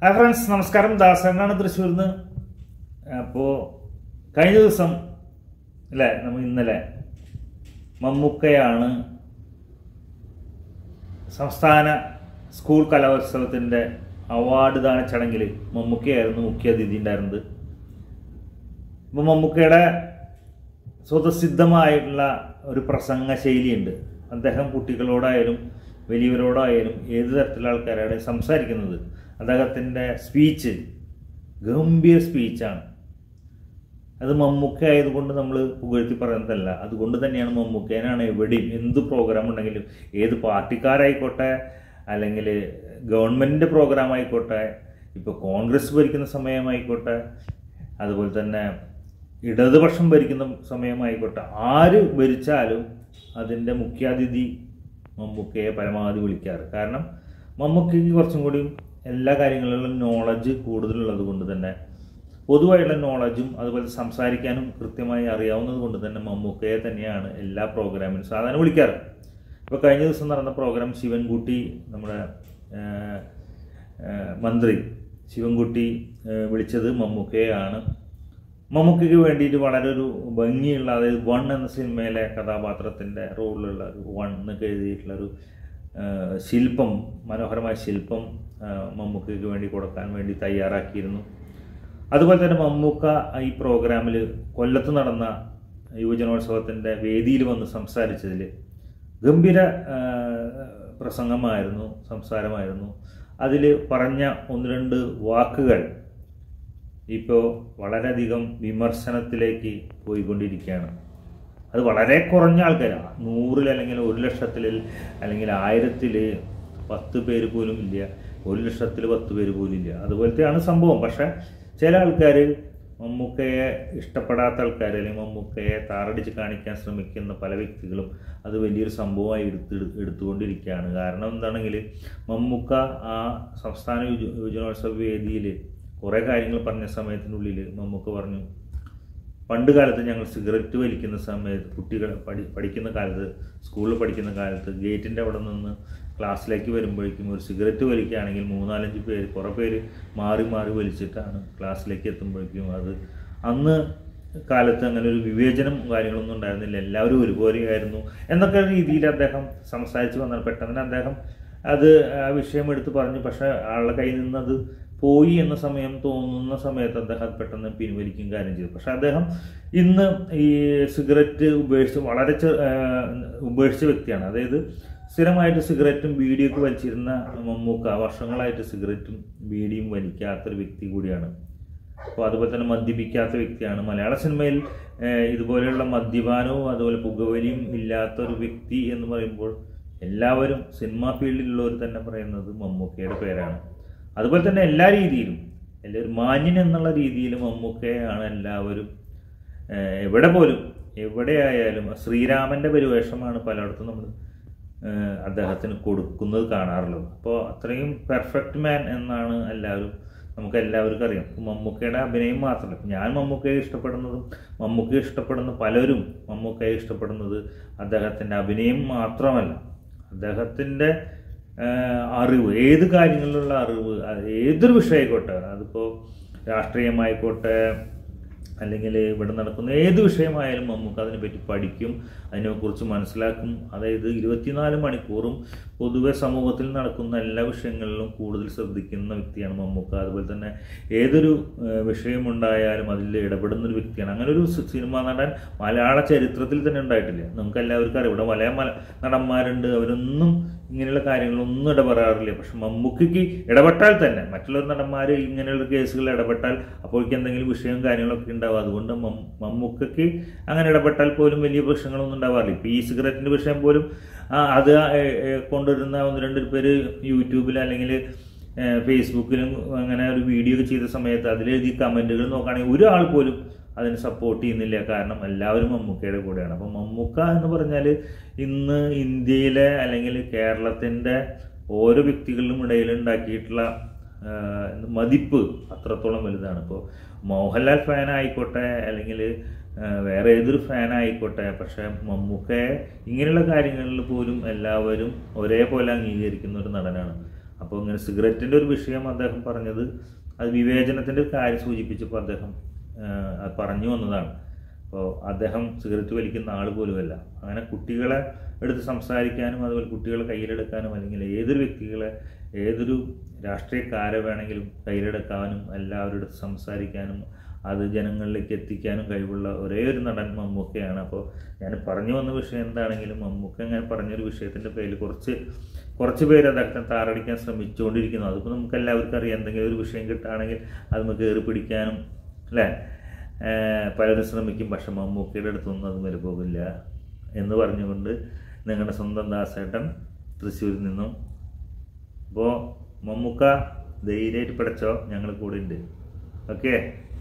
hi friends നമസ്കാരം ദാസനാണ് തൃശ്ശൂരിൽ നിന്ന് അപ്പോൾ കഴിഞ്ഞ ദിവസം അല്ലേ നമ്മൾ ഇന്നലെ മമ്മൂക്കയാണ് സംസ്ഥാന സ്കൂൾ കലോത്സവത്തിൻ്റെ അവാർഡ് ദാന ചടങ്ങിൽ മമ്മൂക്കയായിരുന്നു മുഖ്യ അതിഥി ഉണ്ടായിരുന്നത് അപ്പോൾ മമ്മൂക്കയുടെ സ്വതസിദ്ധമായിട്ടുള്ള ഒരു പ്രസംഗ ശൈലിയുണ്ട് അദ്ദേഹം കുട്ടികളോടായാലും വലിയവരോടായാലും ഏത് തരത്തിലുള്ള ആൾക്കാരാണ് സംസാരിക്കുന്നത് അദ്ദേഹത്തിൻ്റെ സ്പീച്ച് ഗംഭീര സ്പീച്ചാണ് അത് മമ്മൂക്ക ആയതുകൊണ്ട് നമ്മൾ പുകഴ്ത്തി പറയുന്നതല്ല അതുകൊണ്ട് തന്നെയാണ് മമ്മൂക്കേനാണ് എവിടെയും എന്ത് പ്രോഗ്രാം ഉണ്ടെങ്കിലും ഏത് പാർട്ടിക്കാരായിക്കോട്ടെ അല്ലെങ്കിൽ ഗവൺമെൻറ്റിൻ്റെ പ്രോഗ്രാം ആയിക്കോട്ടെ ഇപ്പോൾ കോൺഗ്രസ് ഭരിക്കുന്ന സമയമായിക്കോട്ടെ അതുപോലെ തന്നെ ഇടതുപക്ഷം ഭരിക്കുന്ന സമയമായിക്കോട്ടെ ആര് ഭരിച്ചാലും അതിൻ്റെ മുഖ്യാതിഥി മമ്മൂക്കയെ പരമാവധി വിളിക്കാറ് കാരണം മമ്മൂക്കയ്ക്ക് കുറച്ചും കൂടി എല്ലാ കാര്യങ്ങളിലും നോളജ് കൂടുതലുള്ളത് കൊണ്ട് തന്നെ പൊതുവായുള്ള നോളജും അതുപോലെ സംസാരിക്കാനും കൃത്യമായി അറിയാവുന്നത് കൊണ്ട് തന്നെ മമ്മൂക്കയെ തന്നെയാണ് എല്ലാ പ്രോഗ്രാമിനും സാധാരണ വിളിക്കാറ് ഇപ്പോൾ കഴിഞ്ഞ ദിവസം നടന്ന പ്രോഗ്രാം ശിവൻകുട്ടി നമ്മുടെ ആ, ആ, മന്ത്രി ശിവൻകുട്ടി ആ, വിളിച്ചത് മമ്മൂക്കയെയാണ് മമ്മൂക്കയ്ക്ക് വേണ്ടിയിട്ട് വളരെ ഒരു ഭംഗിയുള്ള അതായത് വൺ എന്ന സിനിമയിലെ കഥാപാത്രത്തിൻ്റെ റോളിലുള്ള ഒരു വൺ എന്നൊക്കെ എഴുതിയിട്ടുള്ള ഒരു ആ, ശില്പം മനോഹരമായ ശില്പം ആ, മമ്മൂക്കയ്ക്ക് വേണ്ടി കൊടുക്കാൻ വേണ്ടി തയ്യാറാക്കിയിരുന്നു അതുപോലെ തന്നെ മമ്മൂക്ക ഈ പ്രോഗ്രാമിൽ കൊല്ലത്ത് നടന്ന യുവജനോത്സവത്തിൻ്റെ വേദിയിൽ വന്ന് സംസാരിച്ചതിൽ ഗംഭീര ആ, പ്രസംഗമായിരുന്നു സംസാരമായിരുന്നു അതിൽ പറഞ്ഞ ഒന്ന് രണ്ട് വാക്കുകൾ ഇപ്പോൾ വളരെയധികം വിമർശനത്തിലേക്ക് പോയിക്കൊണ്ടിരിക്കുകയാണ് അത് വളരെ കുറഞ്ഞ ആൾക്കാരാണ് നൂറിൽ അല്ലെങ്കിൽ ഒരു ലക്ഷത്തിൽ അല്ലെങ്കിൽ ആയിരത്തിൽ പത്ത് പേര് പോലും ഇല്ല ഒരു ലക്ഷത്തിൽ പത്ത് പേര് പോലും ഇല്ല അതുപോലത്തെയാണ് സംഭവം പക്ഷേ ചില ആൾക്കാർ മമ്മൂക്കയെ ഇഷ്ടപ്പെടാത്ത ആൾക്കാർ അല്ലെങ്കിൽ മമ്മൂക്കയെ താറടിച്ച് കാണിക്കാൻ ശ്രമിക്കുന്ന പല വ്യക്തികളും അത് വലിയൊരു സംഭവമായി എടുത്ത് എടുത്തുകൊണ്ടിരിക്കുകയാണ് കാരണം എന്താണെങ്കിൽ മമ്മൂക്ക ആ സംസ്ഥാന യുവ യുവജനോത്സവ വേദിയിൽ കുറേ കാര്യങ്ങൾ പറഞ്ഞ സമയത്തിനുള്ളിൽ മമ്മൂക്ക പറഞ്ഞു പണ്ട് കാലത്ത് ഞങ്ങൾ സിഗരറ്റ് വലിക്കുന്ന സമയത്ത് കുട്ടികൾ പഠി പഠിക്കുന്ന കാലത്ത് സ്കൂളിൽ പഠിക്കുന്ന കാലത്ത് ഗേറ്റിൻ്റെ അവിടെ നിന്ന് ക്ലാസ്സിലേക്ക് വരുമ്പോഴേക്കും ഒരു സിഗരറ്റ് വലിക്കുകയാണെങ്കിൽ മൂന്നാലഞ്ച് പേര് കുറേ പേര് മാറി മാറി വലിച്ചിട്ടാണ് ക്ലാസ്സിലേക്ക് എത്തുമ്പോഴേക്കും അത് അന്ന് കാലത്ത് അങ്ങനെ ഒരു വിവേചനം കാര്യങ്ങളൊന്നും ഉണ്ടായിരുന്നില്ല എല്ലാവരും ഒരുപോലെയായിരുന്നു എന്നൊക്കെ രീതിയിൽ അദ്ദേഹം സംസാരിച്ച് വന്നാൽ പെട്ടെന്ന് അദ്ദേഹം അത് ആ വിഷയം എടുത്ത് പറഞ്ഞു പക്ഷേ ആളുടെ കയ്യിൽ നിന്ന് അത് പോയി എന്ന സമയം തോന്നുന്ന സമയത്ത് അദ്ദേഹം പെട്ടെന്ന് പിൻവലിക്കും കാര്യം ചെയ്തു പക്ഷെ അദ്ദേഹം ഇന്ന് ഈ സിഗരറ്റ് ഉപേക്ഷിച്ച് വളരെ ചെ- ആ, ഉപേക്ഷിച്ച വ്യക്തിയാണ് അതായത് സ്ഥിരമായിട്ട് സിഗരറ്റും ബീഡിയൊക്കെ വലിച്ചിരുന്ന മമ്മൂക്ക വർഷങ്ങളായിട്ട് സിഗരറ്റും ബീഡിയും വലിക്കാത്തൊരു വ്യക്തി കൂടിയാണ് അപ്പോൾ അതുപോലെ തന്നെ മദ്യപിക്കാത്ത വ്യക്തിയാണ് മലയാള സിനിമയിൽ ഏഹ്, ഇതുപോലെയുള്ള മദ്യപാനവും അതുപോലെ പുകവലിയും ഇല്ലാത്ത ഒരു വ്യക്തി എന്ന് പറയുമ്പോൾ എല്ലാവരും സിനിമാ ഫീൽഡിലുള്ളവർ തന്നെ പറയുന്നത് മമ്മൂക്കയുടെ പേരാണ് അതുപോലെ തന്നെ എല്ലാ രീതിയിലും എല്ലാവരും മാന്യൻ എന്നുള്ള രീതിയിൽ മമ്മൂക്കയാണ് എല്ലാവരും ഏഹ്, എവിടെ പോലും എവിടെയായാലും ശ്രീരാമൻ്റെ പരിവേഷമാണ് പലയിടത്തും നമ്മൾ ഏഹ്, അദ്ദേഹത്തിന് കൊടുക്കുന്നത് കാണാറുള്ളത് അപ്പോൾ അത്രയും പെർഫെക്റ്റ് മാൻ എന്നാണ് എല്ലാവരും നമുക്ക് എല്ലാവർക്കും അറിയാം ഇപ്പം മമ്മൂക്കയുടെ അഭിനയം മാത്രമല്ല ഇപ്പം ഞാൻ മമ്മൂക്കയെ ഇഷ്ടപ്പെടുന്നതും മമ്മൂക്കയെ ഇഷ്ടപ്പെടുന്ന പലരും മമ്മൂക്കയെ ഇഷ്ടപ്പെടുന്നത് അദ്ദേഹത്തിൻ്റെ അഭിനയം മാത്രമല്ല അദ്ദേഹത്തിൻ്റെ അറിവ് ഏത് കാര്യങ്ങളിലുള്ള അറിവ് അത് ഏതൊരു വിഷയമായിക്കോട്ടെ അതിപ്പോൾ രാഷ്ട്രീയമായിക്കോട്ടെ അല്ലെങ്കിൽ ഇവിടെ നടക്കുന്ന ഏത് വിഷയമായാലും നമുക്ക് അതിനെപ്പറ്റി പഠിക്കും അതിനെക്കുറിച്ച് മനസ്സിലാക്കും അതായത് ഇരുപത്തിനാല് മണിക്കൂറും പൊതുവെ സമൂഹത്തിൽ നടക്കുന്ന എല്ലാ വിഷയങ്ങളിലും കൂടുതൽ ശ്രദ്ധിക്കുന്ന വ്യക്തിയാണ് മമ്മൂക്ക അതുപോലെ തന്നെ ഏതൊരു ഏഹ്, വിഷയമുണ്ടായാലും അതിൽ ഇടപെടുന്ന ഒരു വ്യക്തിയാണ് അങ്ങനെ ഒരു സി- സിനിമാ നടൻ മലയാള ചരിത്രത്തിൽ തന്നെ ഉണ്ടായിട്ടില്ല നമുക്ക് എല്ലാവർക്കും അറിയാം ഇവിടെ മലയാള മല നടന്മാരുണ്ട് അവരൊന്നും ഇങ്ങനെയുള്ള കാര്യങ്ങളൊന്നും ഇടപെടാറില്ല പക്ഷെ മമ്മൂക്കയ്ക്ക് ഇടപെട്ടാൽ തന്നെ മറ്റുള്ള നടന്മാർ ഇങ്ങനെയുള്ള കേസുകൾ ഇടപെട്ടാൽ അപ്പോഴേക്ക് എന്തെങ്കിലും വിഷയവും കാര്യങ്ങളൊക്കെ ഉണ്ടാവും അതുകൊണ്ട് മം- മമ്മൂക്കയ്ക്ക് അങ്ങനെ ഇടപെട്ടാൽ പോലും വലിയ പ്രശ്നങ്ങളൊന്നും ഉണ്ടാവാറില്ല ഇപ്പോൾ ഈ സിഗരറ്റിൻ്റെ വിഷയം പോലും ആ, അത് ഏ, ഏ, കൊണ്ടുവരുന്ന ഒന്ന് രണ്ട് പേര് യൂട്യൂബിൽ അല്ലെങ്കിൽ ഫേസ്ബുക്കിലും അങ്ങനെ ഒരു വീഡിയോ ഒക്കെ ചെയ്ത സമയത്ത് അതിലെഴുതി കമൻറ്റുകൾ നോക്കുകയാണെങ്കിൽ ഒരാൾ പോലും അതിന് സപ്പോർട്ട് ചെയ്യുന്നില്ല കാരണം എല്ലാവരും മമ്മൂക്കയുടെ കൂടെയാണ് അപ്പം മമ്മൂക്ക എന്ന് പറഞ്ഞാൽ ഇന്ന് ഇന്ത്യയിലെ അല്ലെങ്കിൽ കേരളത്തിൻ്റെ ഓരോ വ്യക്തികളിലും ഇടയിൽ ഉണ്ടാക്കിയിട്ടുള്ള ആ, മതിപ്പ് അത്രത്തോളം വലുതാണ് ഇപ്പോൾ മോഹൻലാൽ ഫാൻ ആയിക്കോട്ടെ അല്ലെങ്കിൽ ആ, വേറെ ഏതൊരു ഫാൻ ആയിക്കോട്ടെ പക്ഷേ മമ്മൂക്കയെ ഇങ്ങനെയുള്ള കാര്യങ്ങളിൽ പോലും എല്ലാവരും ഒരേപോലെ അംഗീകരിക്കുന്ന ഒരു നടനാണ് അപ്പോൾ ഇങ്ങനെ സിഗരറ്റിൻ്റെ ഒരു വിഷയം അദ്ദേഹം പറഞ്ഞത് അത് വിവേചനത്തിൻ്റെ ഒരു കാര്യം സൂചിപ്പിച്ചപ്പോൾ അദ്ദേഹം ആ, അത് പറഞ്ഞു വന്നതാണ് അപ്പോൾ അദ്ദേഹം സിഗരറ്റ് വലിക്കുന്ന ആൾ പോലുമല്ല അങ്ങനെ കുട്ടികളെ എടുത്ത് സംസാരിക്കാനും അതുപോലെ കുട്ടികളെ കയ്യിലെടുക്കാനും അല്ലെങ്കിൽ ഏതൊരു വ്യക്തികളെ ഏതൊരു രാഷ്ട്രീയക്കാരെ വേണമെങ്കിലും കയ്യിലെടുക്കാനും എല്ലാവരുടെ അടുത്ത് സംസാരിക്കാനും അത് ജനങ്ങളിലേക്ക് എത്തിക്കാനും കഴിവുള്ള ഒരേ ഒരു നടൻ മമ്മൂക്കയാണ് അപ്പോൾ ഞാൻ പറഞ്ഞു വന്ന വിഷയം എന്താണെങ്കിലും മമ്മൂക്ക അങ്ങനെ പറഞ്ഞൊരു വിഷയത്തിൻ്റെ പേരിൽ കുറച്ച് കുറച്ച് പേര് അദ്ദേഹത്തെ താറടിക്കാൻ ശ്രമിച്ചുകൊണ്ടിരിക്കുന്നു അതിപ്പോൾ നമുക്ക് എല്ലാവർക്കും അറിയാം എന്തെങ്കിലും ഒരു വിഷയം കിട്ടുകയാണെങ്കിൽ അത് നമുക്ക് കയറി പിടിക്കാനും അല്ലേ ഏഹ് പലരും ശ്രമിക്കും പക്ഷെ മമ്മൂക്കയുടെ അടുത്തൊന്നും അത് വില പോകില്ല എന്ന് പറഞ്ഞുകൊണ്ട് നിങ്ങളുടെ സ്വന്തം ദാസേട്ടൻ തൃശ്ശൂരിൽ നിന്നും അപ്പോൾ മമ്മൂക്ക ധൈര്യമായിട്ട് പഠിച്ചോ ഞങ്ങൾ കൂടെ ഉണ്ട് ഓക്കെ